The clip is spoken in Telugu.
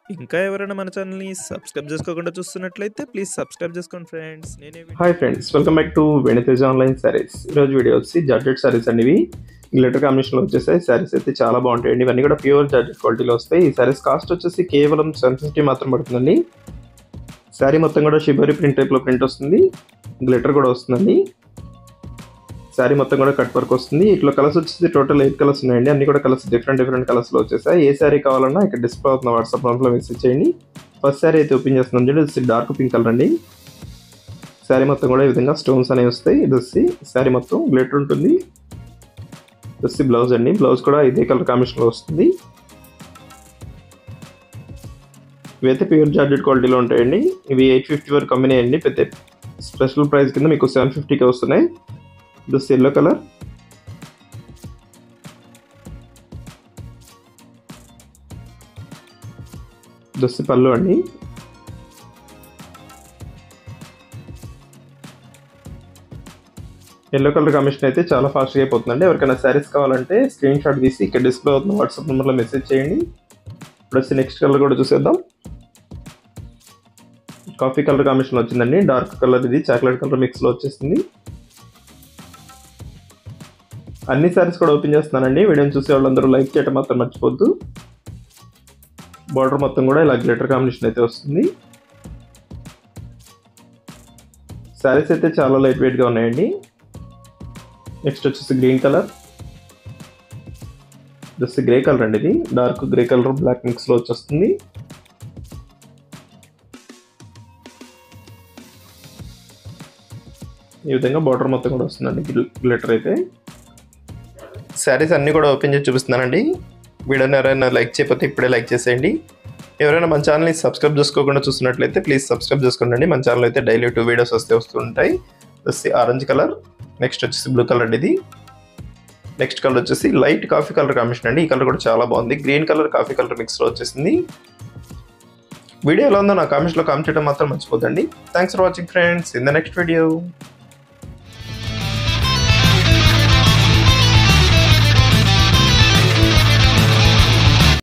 ఇంకా ఎవరైనా మన ఛానల్‌ని సబ్స్క్రైబ్ చేసుకోకుండా చూస్తున్నట్లయితే ప్లీజ్ సబ్స్క్రైబ్ చేసుకోండి ఫ్రెండ్స్. నేనే video hi friends welcome back to Venitej online sarees ఈరోజు వీడియో వచ్చి జార్జెట్ సారీస్ అండి ఇవి గ్లిటర్ కాంబినేషన్లో వచ్చేసాయి సారీస్ అయితే చాలా బాగుంటాయండి ఇవన్నీ కూడా ప్యూర్ జార్జెట్ క్వాలిటీలో వస్తాయి ఈ సారీస్ కాస్ట్ వచ్చేసి కేవలం సెవెన్ ఫిఫ్టీ మాత్రం పడుతుందండి శారీ మొత్తం కూడా షిబోరి ప్రింట్ టైప్లో ప్రింట్ వస్తుంది గ్లిటర్ కూడా వస్తుందండి శారీ మొత్తం కూడా కట్ వర్క్ వస్తుంది ఇట్లా కలర్స్ వచ్చేసి టోటల్ ఎయిట్ కలర్స్ ఉన్నాయండి అన్ని కూడా కలర్స్ డిఫరెంట్ డిఫరెంట్ కలర్స్లో వచ్చేసాయి ఏ శారీ కావాలన్నా ఇక్కడ డిస్ప్లే అవుతున్న వాట్సాప్ నెంబర్లో మెసేజ్ చేయండి ఫస్ట్ శారీ అయితే ఓపెన్ చేస్తున్నాం చూడండి డార్క్ పింక్ కలర్ అండి శారీ మొత్తం కూడా ఈ విధంగా స్టోన్స్ అనేవి వస్తాయి ఇది వచ్చి శారీ మొత్తం గ్లిటర్ ఉంటుంది ఇది వచ్చి బ్లౌజ్ అండి బ్లౌజ్ కూడా ఇదే కలర్ కాంబినేషన్లో వస్తుంది ఇవైతే ప్యూర్ జార్జెట్ క్వాలిటీలో ఉంటాయండి ఇవి ఎయిట్ ఫిఫ్టీ వరకు అమ్మినాయండి పెద్ద స్పెషల్ ప్రైస్ కింద మీకు సెవెన్ ఫిఫ్టీకి వస్తున్నాయి ఇది వచ్చి ఎల్లో కలర్ ఇది వచ్చి పళ్ళు అండి ఎల్లో కలర్ కమిషన్ అయితే చాలా ఫాస్ట్గా అయిపోతుందండి ఎవరికైనా శారీస్ కావాలంటే స్క్రీన్ షాట్ తీసి ఇక్కడ డిస్ప్లే అవుతున్న వాట్సాప్ నెంబర్లో మెసేజ్ చేయండి ఇప్పుడు వచ్చి నెక్స్ట్ కలర్ కూడా చూసేద్దాం కాఫీ కలర్ కాంబినేషన్ వచ్చిందండి డార్క్ కలర్ ఇది చాక్లెట్ కలర్ మిక్స్లో వచ్చేసింది అన్ని శారీస్ కూడా ఓపెన్ చేస్తున్నానండి వీడియోని చూసే వాళ్ళందరూ లైక్ చేయడం మాత్రం మర్చిపోద్దు బార్డర్ మొత్తం కూడా ఇలా గ్లిటర్ కాంబినేషన్ అయితే వస్తుంది శారీస్ అయితే చాలా లైట్ వెయిట్గా ఉన్నాయండి నెక్స్ట్ వచ్చేసి green colour just grey colour అండి ఇది డార్క్ గ్రే కలర్ బ్లాక్ మిక్స్లో వచ్చేస్తుంది ఈ విధంగా బార్డర్ మొత్తం కూడా వస్తుందండి గ్లిటర్ అయితే శారీస్ అన్నీ కూడా ఓపెన్ చేసి చూపిస్తున్నానండి వీడియోని ఎవరైనా లైక్ చేయకపోతే ఇప్పుడే లైక్ చేసేయండి ఎవరైనా మన ఛానల్ని సబ్స్క్రైబ్ చేసుకోకుండా చూస్తున్నట్లయితే ప్లీజ్ సబ్స్క్రైబ్ చేసుకోండి మన ఛానల్ అయితే డైలీ టూ వీడియోస్ వస్తే వస్తుంటాయి వచ్చి ఆరెంజ్ కలర్ నెక్స్ట్ వచ్చేసి బ్లూ కలర్ ఇది నెక్స్ట్ కలర్ వచ్చేసి లైట్ కాఫీ కలర్ కాంబినేషన్ అండి ఈ కలర్ కూడా చాలా బాగుంది గ్రీన్ కలర్ కాఫీ కలర్ మిక్స్లో వచ్చేసింది వీడియో ఎలా ఉందో నా కామెంట్స్లో కామెంట్ చేయడం మాత్రం మర్చిపోద్దండి thanks for watching friends in the next video